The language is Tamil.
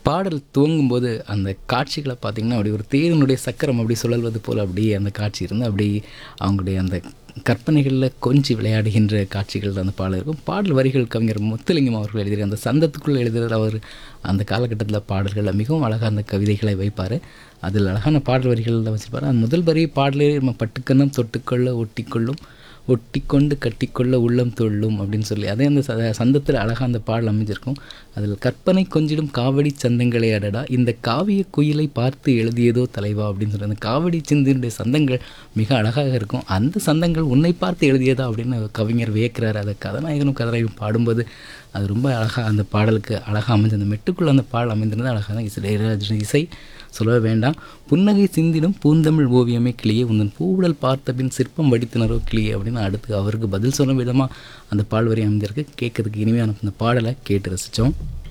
பாடல் துவங்கும்போது அந்த காட்சிகளை பார்த்திங்கன்னா அப்படி ஒரு தேரினுடைய சக்கரம் அப்படி சுழல்வது போல் அப்படியே அந்த காட்சி இருந்து அப்படி அவங்களுடைய அந்த கற்பனைகளில் கொஞ்சி விளையாடுகின்ற காட்சிகள் அந்த பாடல் இருக்கும் பாடல் வரிகள் கவிஞர் முத்துலிங்கம் அவர்கள் எழுதிய அந்த சந்தத்துக்குள் எழுதுகிற அவர் அந்த காலகட்டத்தில் பாடல்களில் மிகவும் அழகாக அந்த கவிதைகளை வைப்பார் அதில் அழகான பாடல் வரிகளில் வச்சுருப்பார் அந்த முதல் வரி பாடலே நம்ம பட்டுக்கண்ணம் தொட்டுக்கொள்ள ஒட்டிக்கொள்ளும் ஒட்டிக்கொண்டு கட்டிக்கொள்ள உள்ளம் தொள்ளும் அப்படின்னு சொல்லி அதே அந்த ச சந்தத்தில் அழகாக அந்த பாடல் அமைஞ்சிருக்கும் அதில் கற்பனை கொஞ்சிடும் காவடி சந்தங்களே அடடா இந்த காவிய குயிலை பார்த்து எழுதியதோ தலைவா அப்படின்னு சொல்லி அந்த காவடி சிந்தினுடைய சந்தங்கள் மிக அழகாக இருக்கும் அந்த சந்தங்கள் உன்னை பார்த்து எழுதியதா அப்படின்னு கவிஞர் வியக்கிறார் அதை கதாநாயகனும் கதாநாயகனும் பாடும்போது அது ரொம்ப அழகாக அந்த பாடலுக்கு அழகாக அமைஞ்சு அந்த மெட்டுக்குள்ளே அந்த பாடல் அமைந்திருந்தது அழகாக தான் இசை இளையராஜா இசை சொல்லவே வேண்டாம் புன்னகை சிந்திடும் பூந்தமிழ் ஓவியமே கிளியே உந்தன் பூவுடல் பார்த்த பின் சிற்பம் வடித்தினரோ கிளியே அப்படின்னு அடுத்து அவருக்கு பதில் சொல்லும் விதமாக அந்த பால் வரி அமைந்திருக்கு கேட்கறதுக்கு இனிமையான அந்த பாடலை கேட்டு ரசித்தோம்